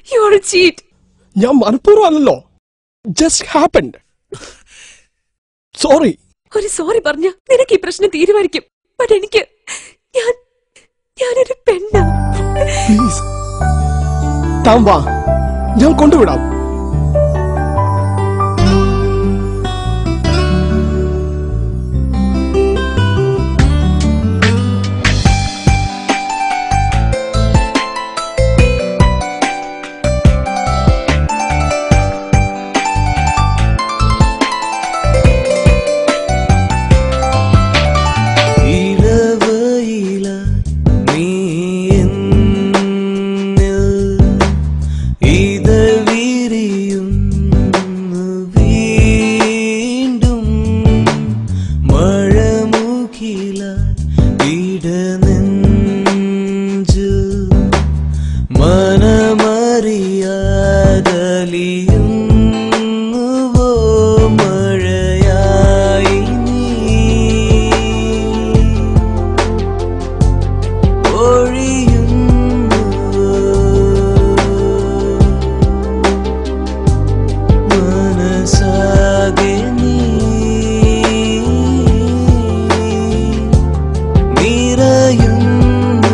You are cheat ഞാൻ മനഃപൂർവ്വം അല്ലല്ലോ ജസ്റ്റ് ഹാപ്പൻഡ് സോറി ഒരു സോറി പറഞ്ഞ നിനക്ക് ഈ പ്രശ്നം തീരുമാനിക്കും ബട്ട് എനിക്ക് ഞാൻ ഞാനൊരു പെണ്ണ പ്ലീസ് താൻ വാ ഞാൻ കൊണ്ടുവിടാം ഇളവയില നീ എന്നിൽ ഇതൾ വിരിയുന്നു വീണ്ടും മഴമുഖില ഇടനെഞ്ചു മനമറിയാതലിയുന്നുവോ മഴയായി നീ ഒഴിയുന്നു മനസാകെ നീ നിറയുന്നു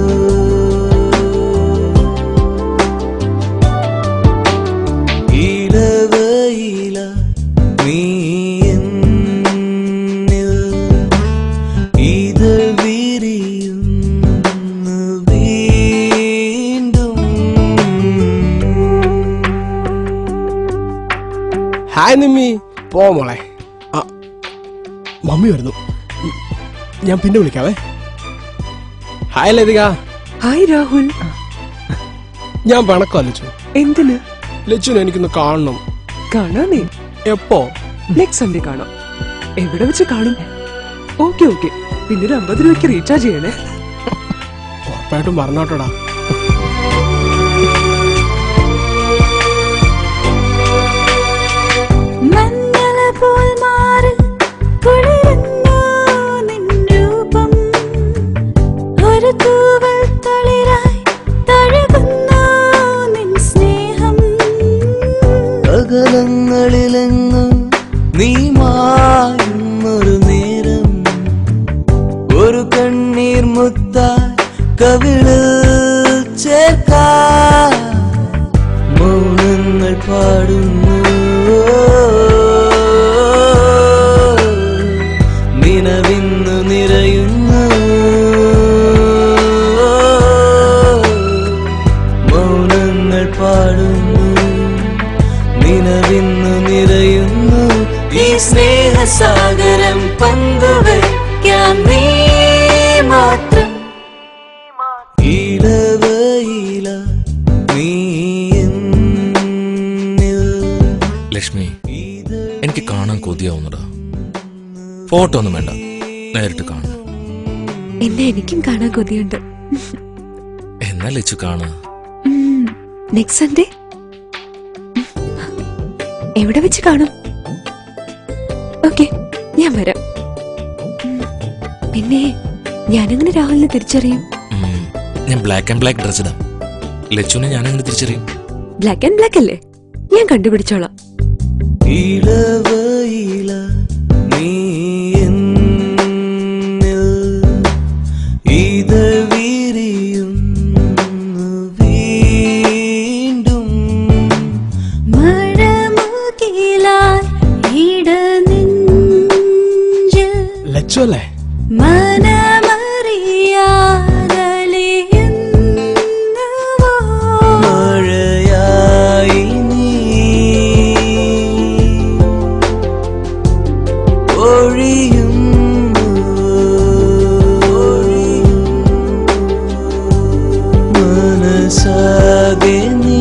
ഇടവയില നീ എന്നിൽ ഇതൾ വിരിയുന്നു വീണ്ടും ഹായ് നിമ്മി പോ മോളെ ആ മമ്മി വരുന്നു ഉം, ഞാൻ പിന്നെ വിളിക്കാവേ ഹായ് ലതിക ഹായ് രാഹുൽ ഞാൻ പിണക്കോ ലച്ചു എന്തിന് ലച്ചുനെ എനിക്കൊന്ന് കാണണം കാണാമേ എപ്പോ നെക്സ്റ്റ് സൺഡേ കാണാം എവിടെ വെച്ച് കാണും ഓക്കെ ഓക്കെ പിന്നെ ഒരു അമ്പത് രൂപയ്ക്ക് റീചാർജ് ചെയ്യണേ ഉറപ്പായിട്ടും പറഞ്ഞോട്ടോടാ മഞ്ഞളപോൽ മാറിൽ കുളിരുന്നു നിൻ രൂപം. ഒരു തൂവൽ തളിരായി തഴുകുന്നു നിൻ സ്നേഹം അകലങ്ങളിലെങ്ങും നീ മാറുന്നൊരു നേരം ഒരു കണ്ണീർ മുത്തായി കവിള് ചേർക്കാ മൗനങ്ങൾ പാടുന്നു നിലവിന്നു നിറയുന്നു മൗനങ്ങൾ പാടുന്നു നിലവിന്നു നിറയുന്നു ഈ സ്നേഹസാഗരം പങ്കുവയ്ക്കാൻ നീ മാത്രം ഇടവയില നീ എന്നിൽ ലക്ഷ്മി എനിക്ക് കാണാൻ കൊതിയാവുന്നടാ ഫോട്ടോ ഒന്നും വേണ്ട നേരിട്ട് കാണണം എന്നെ എനിക്കും കാണാൻ കൊതിയുണ്ട് എന്നാ ലച്ചു കാണാ നെക്സ്റ്റ് സൺഡേ എവിടെ വെച്ച് കാണും ഓക്കെ ഞാൻ വരാം ഉം. പിന്നെ ഞാനെങ്ങനെ രാഹുലിനെ തിരിച്ചറിയും ഉം, ഞാൻ ബ്ലാക്ക് ആൻഡ് ബ്ലാക്ക് ഡ്രസ് ഇടാം ലച്ചുവിനെ ഞാൻ അങ്ങനെ തിരിച്ചറിയും ബ്ലാക്ക് ആൻഡ് ബ്ലാക്ക് അല്ലേ ഞാൻ കണ്ടുപിടിച്ചോളാം ഇളവയില നീ എന്നിൽ ഇതൾ വിരിയുന്നു വീണ്ടും മഴമുകിലായി ഇടനെഞ്ചിൽ ലച്ചു അല്ലേ മനമറിയാതലിയുന്നുവോ മഴയായി നീ ഒഴിയുന്നു മനസാകെ നീ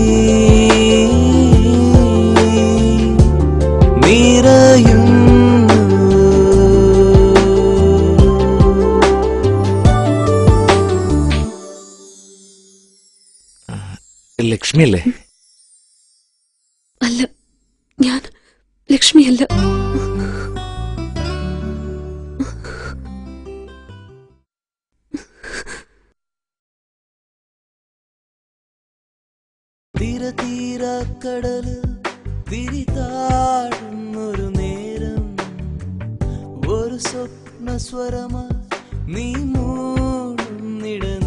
നിറയുന്നു ലക്ഷ്മി അല്ലേ അല്ല ഞാൻ ലക്ഷ്മിയല്ല തിരതീരക്കടല് തിരിതാടുന്നൊരു നേരം ഒരു സ്വപ്ന സ്വരമ നീ മൂടുന്നിട